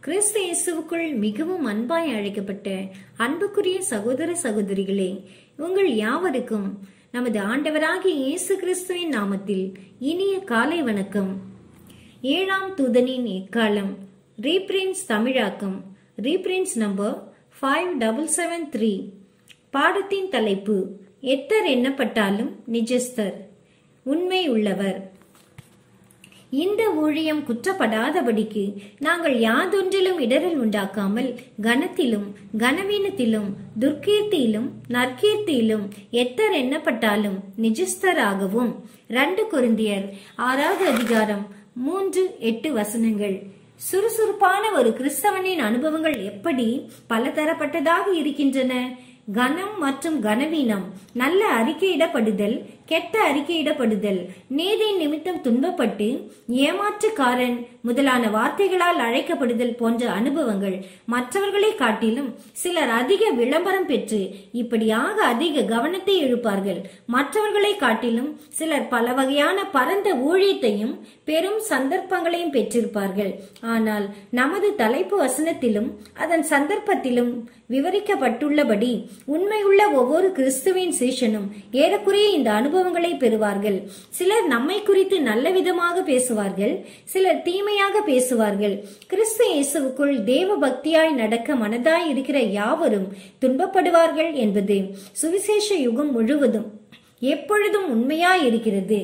கிறிஸ்து இயேசுவுக்குள் மிகவும் அன்பாய் அழைக்கப்பட்ட அன்புக்குரிய சகோதர சகோதரிகளே உங்கள் யாவருக்கும் நமது ஆண்டவராகிய இயேசு கிறிஸ்துவின் நாமத்தில் இனிய காலை வணக்கம் ஏழாம் தூதனின் எக்காலம் ரீப்ரின்ஸ் தமிழாக்கம் ரீப்ரின்ஸ் number five double seven three பாடத்தின் தலைப்பு எத்தர் எண்ணப்பட்டாலும் நிஜஸ்தர் உண்மை உள்ளவர் இந்த ஊழியம் குற்றப்படாதபடிக்கு நாங்கள் யாதொன்றிலும் இடரல் உண்டாக்காமல் கனத்திலும் கனவீனத்திலும் துர்க்கீர்த்தியிலும் நற்கீர்த்தியிலும் எத்தர் எண்ணப்பட்டாலும் நிஜஸ்தராகவும் ரெண்டு கொரிந்தியர் ஆறாவது அதிகாரம் மூன்று எட்டு வசனங்கள் சுறுசுறுப்பான ஒரு கிறிஸ்தவனின் அனுபவங்கள் எப்படி பலதரப்பட்டதாக இருக்கின்றன கனம் மற்றும் கனவீனம் நல்ல அறிக்கையிடப்படுதல் கெட்ட அறிக்கையிடப்படுதல் நீதி நிமித்தம் துன்பப்பட்டு ஏமாற்றுக்காரன் முதலான வார்த்தைகளால் அழைக்கப்படுதல் போன்ற அனுபவங்கள் மற்றவர்களை காட்டிலும் சிலர் அதிக விளம்பரம் பெற்று இப்படியாக அதிக கவனத்தை இழுப்பார்கள் மற்றவர்களை காட்டிலும் சிலர் பல வகையான பரந்த ஊழியத்தையும் பெரும் சந்தர்ப்பங்களையும் பெற்றிருப்பார்கள் ஆனால் நமது தலைப்பு வசனத்திலும் அதன் சந்தர்ப்பத்திலும் விவரிக்கப்பட்டுள்ளபடி உண்மையுள்ள ஒவ்வொரு கிறிஸ்துவின் சீஷனும் ஏறக்குறைய இந்த அனுபவங்களை பெறுவார்கள் சிலர் நம்மை குறித்து நல்ல விதமாக பேசுவார்கள் சிலர் தீமையாக பேசுவார்கள் கிறிஸ்து இயேசுவுக்குள் தேவ பக்தியாய் நடக்க மனதாய் இருக்கிற யாவரும் துன்பப்படுவார்கள் என்பது சுவிசேஷ யுகம் முழுவதும் எப்பொழுதும் உண்மையாய் இருக்கிறது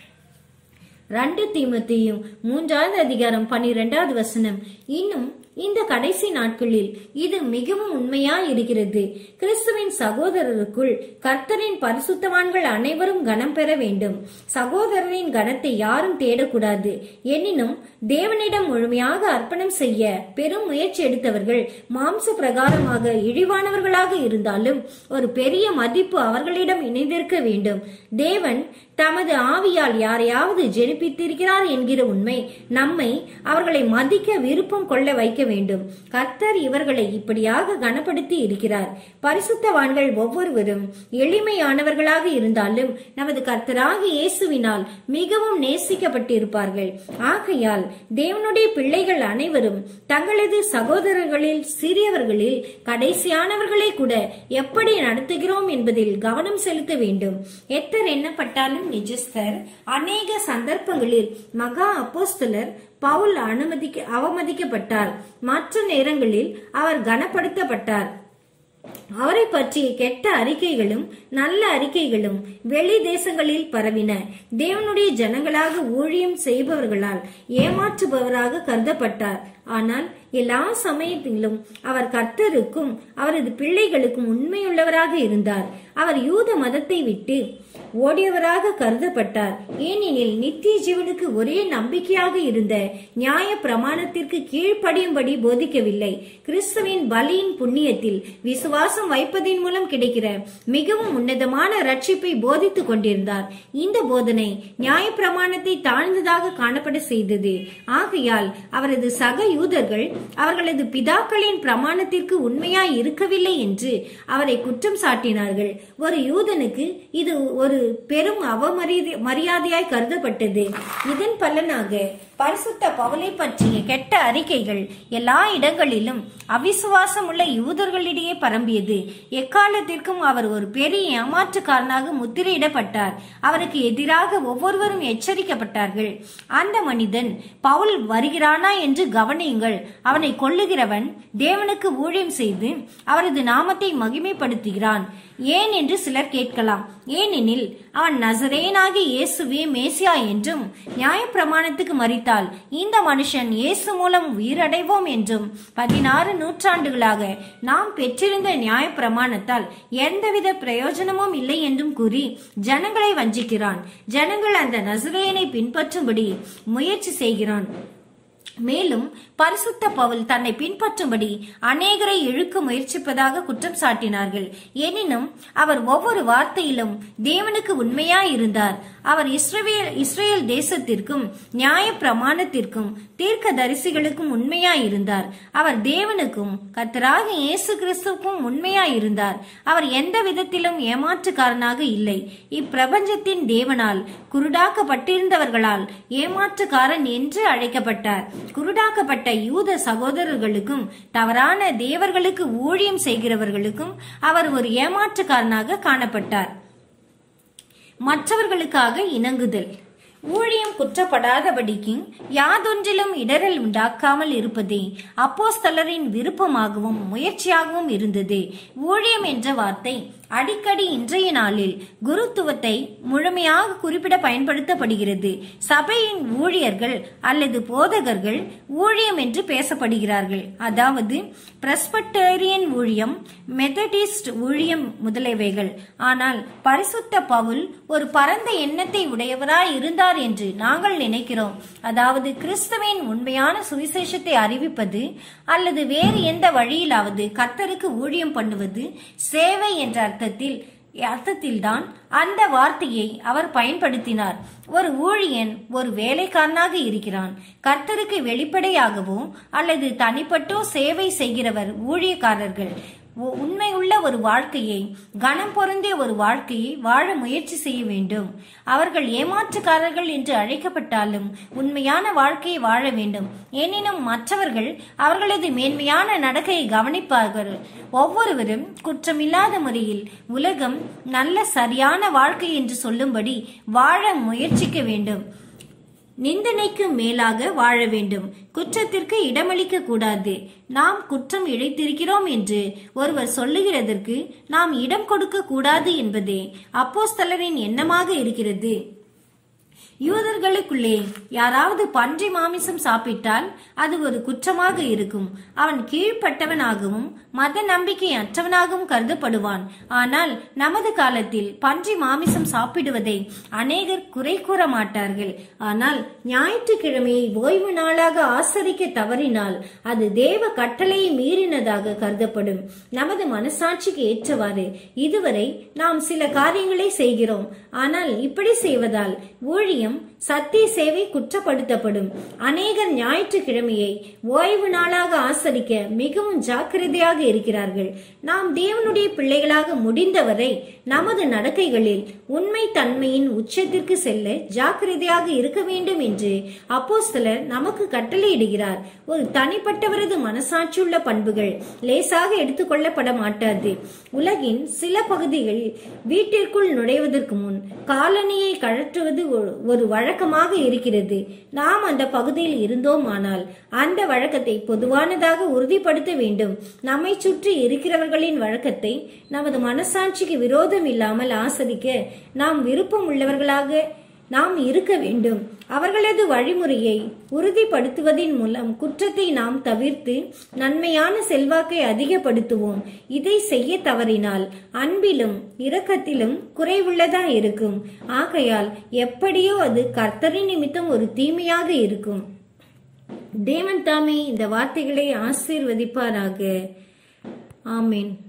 ரெண்டு தீமத்தையும் மூன்றாவது அதிகாரம் பனிரெண்டாவது வசனம் இன்னும் இந்த கடைசி நாட்களில் இது மிகவும் உண்மையா இருக்கிறது கிறிஸ்துவின் சகோதரருக்குள் கர்த்தரின் பரிசுத்தவான்கள் அனைவரும் கனம் பெற வேண்டும் சகோதரரின் கனத்தை யாரும் தேடக்கூடாது எனினும் தேவனிடம் முழுமையாக அர்ப்பணம் செய்ய பெரும் முயற்சி எடுத்தவர்கள் மாம்ச பிரகாரமாக இழிவானவர்களாக இருந்தாலும் ஒரு பெரிய மதிப்பு அவர்களிடம் இணைந்திருக்க வேண்டும் தேவன் தமது ஆவியால் யாரையாவது ஜெனிப்பித்திருக்கிறார் என்கிற உண்மை நம்மை அவர்களை மதிக்க விருப்பம் கொள்ள வைக்க வேண்டும் கர்த்தர் இவர்களை இப்படியாக கனப்படுத்தி இருக்கிறார் பரிசுத்தவான்கள் ஒவ்வொருவரும் எளிமையானவர்களாக இருந்தாலும் நமது கர்த்தராக இயேசுவினால் மிகவும் நேசிக்கப்பட்டிருப்பார்கள் ஆகையால் தேவனுடைய பிள்ளைகள் அனைவரும் தங்களது சகோதரர்களில் சிறியவர்களில் கடைசியானவர்களை கூட எப்படி நடத்துகிறோம் என்பதில் கவனம் செலுத்த வேண்டும் எத்தர் எண்ணப்பட்டாலும் நிஜஸ்தர் அநேக சந்தர்ப்பங்களில் மகா அப்போஸ்தலர் பவுல் அனுமதிக்க அவமதிக்கப்பட்டார் மற்ற நேரங்களில் அவர் கனப்படுத்தப்பட்டார் அவரை பற்றிய கெட்ட அறிக்கைகளும் நல்ல அறிக்கைகளும் வெளி தேசங்களில் பரவின தேவனுடைய ஜனங்களாக ஊழியம் செய்பவர்களால் ஏமாற்றுபவராக கருதப்பட்டார் ஆனால் எல்லா சமயத்திலும் அவர் கர்த்தருக்கும் அவரது பிள்ளைகளுக்கும் உண்மையுள்ளவராக இருந்தார் அவர் யூத மதத்தை விட்டு ஓடியவராக கருதப்பட்டார் ஏனெனில் நித்திய ஜீவனுக்கு ஒரே நம்பிக்கையாக இருந்த நியாய பிரமாணத்திற்கு கீழ்ப்படியும்படி போதிக்கவில்லை கிறிஸ்துவின் பலியின் புண்ணியத்தில் விசுவாசம் வைப்பதின் மூலம் கிடைக்கிற மிகவும் உன்னதமான ரட்சிப்பை போதித்துக் கொண்டிருந்தார் இந்த போதனை நியாய பிரமாணத்தை தாழ்ந்ததாக காணப்பட செய்தது ஆகையால் அவரது சக யூதர்கள் அவர்களது பிதாக்களின் பிரமாணத்திற்கு உண்மையாய் இருக்கவில்லை என்று அவரை குற்றம் சாட்டினார்கள் ஒரு யூதனுக்கு இது ஒரு பெரும் அவமரியாதை மரியாதையாய் கருதப்பட்டது இதன் பலனாக பரிசுத்த பவலை பற்றிய கெட்ட அறிக்கைகள் எல்லா இடங்களிலும் அவிசுவாசம் உள்ள யூதர்களிடையே பரம்பியது எக்காலத்திற்கும் அவர் ஒரு பெரிய ஏமாற்றுக்காரனாக முத்திரையிடப்பட்டார் அவருக்கு எதிராக ஒவ்வொருவரும் எச்சரிக்கப்பட்டார்கள் அந்த மனிதன் பவுல் வருகிறானா என்று கவனியுங்கள் அவனை கொல்லுகிறவன் தேவனுக்கு ஊழியம் செய்து அவரது நாமத்தை மகிமைப்படுத்துகிறான் ஏன் என்று சிலர் கேட்கலாம் ஏனெனில் அவன் நசரேனாகி இயேசுவே மேசியா என்றும் நியாயப்பிரமாணத்துக்கு மறித்தால் இந்த மனுஷன் இயேசு மூலம் உயிரடைவோம் என்றும் பதினாறு நூற்றாண்டுகளாக நாம் பெற்றிருந்த நியாயப்பிரமாணத்தால் எந்தவித பிரயோஜனமும் இல்லை என்றும் கூறி ஜனங்களை வஞ்சிக்கிறான் ஜனங்கள் அந்த நசரேனை பின்பற்றும்படி முயற்சி செய்கிறான் மேலும் பரிசுத்த பவுல் தன்னை பின்பற்றும்படி அநேகரை இழுக்க முயற்சிப்பதாக குற்றம் சாட்டினார்கள் எனினும் அவர் ஒவ்வொரு வார்த்தையிலும் தேவனுக்கு உண்மையாய் இருந்தார் அவர் இஸ்ரவேல் இஸ்ரேல் தேசத்திற்கும் நியாய பிரமாணத்திற்கும் தீர்க்க தரிசிகளுக்கும் உண்மையாய் இருந்தார் அவர் தேவனுக்கும் கர்த்தராக இயேசு கிறிஸ்துவுக்கும் உண்மையாய் இருந்தார் அவர் எந்த விதத்திலும் ஏமாற்றுக்காரனாக இல்லை இப்பிரபஞ்சத்தின் தேவனால் குருடாக்கப்பட்டிருந்தவர்களால் ஏமாற்றுக்காரன் என்று அழைக்கப்பட்டார் குருடாக்கப்பட்ட யூத சகோதரர்களுக்கும் தவறான தேவர்களுக்கு ஊழியம் செய்கிறவர்களுக்கும் அவர் ஒரு ஏமாற்றுக்காரனாக காணப்பட்டார் மற்றவர்களுக்காக இணங்குதல் ஊழியம் குற்றப்படாதபடிக்கு யாதொன்றிலும் இடரல் உண்டாக்காமல் இருப்பதே அப்போஸ்தலரின் விருப்பமாகவும் முயற்சியாகவும் இருந்தது ஊழியம் என்ற வார்த்தை அடிக்கடி இன்றைய நாளில் குருத்துவத்தை முழுமையாக குறிப்பிட பயன்படுத்தப்படுகிறது சபையின் ஊழியர்கள் அல்லது போதகர்கள் ஊழியம் என்று பேசப்படுகிறார்கள் அதாவது பிரஸ்பட்டேரியன் ஊழியம் மெத்தடிஸ்ட் ஊழியம் முதலியவைகள் ஆனால் பரிசுத்த பவுல் ஒரு பரந்த எண்ணத்தை உடையவராய் இருந்தார் என்று நாங்கள் நினைக்கிறோம் அதாவது கிறிஸ்துவின் உண்மையான சுவிசேஷத்தை அறிவிப்பது அல்லது வேறு எந்த வழியிலாவது கர்த்தருக்கு ஊழியம் பண்ணுவது சேவை என்ற அர்த்தத்தில் அர்த்தத்தில்தான் அந்த வார்த்தையை அவர் பயன்படுத்தினார் ஒரு ஊழியன் ஒரு வேலைக்காரனாக இருக்கிறான் கர்த்தருக்கு வெளிப்படையாகவோ அல்லது தனிப்பட்டோ சேவை செய்கிறவர் ஊழியக்காரர்கள் உ- உண்மையுள்ள ஒரு வாழ்க்கையை கனம் பொருந்திய ஒரு வாழ்க்கையை வாழ முயற்சி செய்ய வேண்டும் அவர்கள் ஏமாற்றுக்காரர்கள் என்று அழைக்கப்பட்டாலும் உண்மையான வாழ்க்கையை வாழ வேண்டும் எனினும் மற்றவர்கள் அவர்களது மேன்மையான நடக்கையை கவனிப்பார்கள் ஒவ்வொருவரும் குற்றமில்லாத முறையில் உலகம் நல்ல சரியான வாழ்க்கை என்று சொல்லும்படி வாழ முயற்சிக்க வேண்டும் நிந்தனைக்கு மேலாக வாழ வேண்டும் குற்றத்திற்கு இடமளிக்க கூடாது நாம் குற்றம் இழைத்திருக்கிறோம் என்று ஒருவர் சொல்லுகிறதற்கு நாம் இடம் கொடுக்க கூடாது என்பதே அப்போஸ்தலரின் எண்ணமாக இருக்கிறது யூதர்களுக்குள்ளே யாராவது பன்றி மாமிசம் சாப்பிட்டால் அது ஒரு குற்றமாக இருக்கும் அவன் கீழ்ப்பட்டவனாகவும் மத நம்பிக்கை அற்றவனாகவும் கருதப்படுவான் ஆனால் நமது காலத்தில் பன்றி மாமிசம் சாப்பிடுவதை அநேகர் குறை கூற மாட்டார்கள் ஆனால் ஞாயிற்றுக்கிழமையை ஓய்வு நாளாக ஆசரிக்க தவறினால் அது தேவ கட்டளையை மீறினதாக கருதப்படும் நமது மனசாட்சிக்கு ஏற்றவாறு இதுவரை நாம் சில காரியங்களை செய்கிறோம் ஆனால் இப்படி செய்வதால் ஊழியம் சத்திய சேவை குற்றப்படுத்தப்படும் அநேகர் ஞாயிற்றுக்கிழமையை ஓய்வு நாளாக ஆசரிக்க மிகவும் ஜாக்கிரதையாக இருக்கிறார்கள் நாம் தேவனுடைய பிள்ளைகளாக முடிந்தவரை நமது நடக்கைகளில் உண்மை தன்மையின் உச்சத்திற்கு செல்ல ஜாக்கிரதையாக இருக்க வேண்டும் என்று அப்போஸ்தலர் நமக்கு கட்டளையிடுகிறார் ஒரு தனிப்பட்டவரது மனசாட்சியுள்ள பண்புகள் லேசாக எடுத்துக்கொள்ளப்பட மாட்டாது உலகின் சில பகுதிகளில் வீட்டிற்குள் நுழைவதற்கு முன் காலணியை கழற்றுவது ஒரு- ஒரு வழக்கமாக இருக்கிறது நாம் அந்த பகுதியில் இருந்தோமானால் அந்த வழக்கத்தை பொதுவானதாக உறுதிப்படுத்த வேண்டும் நம்மை சுற்றி இருக்கிறவர்களின் வழக்கத்தை நமது மனசாட்சிக்கு விரோதம் இல்லாமல் ஆசரிக்க நாம் விருப்பம் உள்ளவர்களாக நாம் இருக்க வேண்டும் அவர்களது வழிமுறையை உறுதிப்படுத்துவதின் மூலம் குற்றத்தை நாம் தவிர்த்து நன்மையான செல்வாக்கை அதிகப்படுத்துவோம் இதை செய்ய தவறினால் அன்பிலும் இரக்கத்திலும் குறைவுள்ளதா இருக்கும் ஆகையால் எப்படியோ அது கர்த்தரின் நிமித்தம் ஒரு தீமையாக இருக்கும் தேவன் தாமே இந்த வார்த்தைகளை ஆசீர்வதிப்பாராக ஆமீன்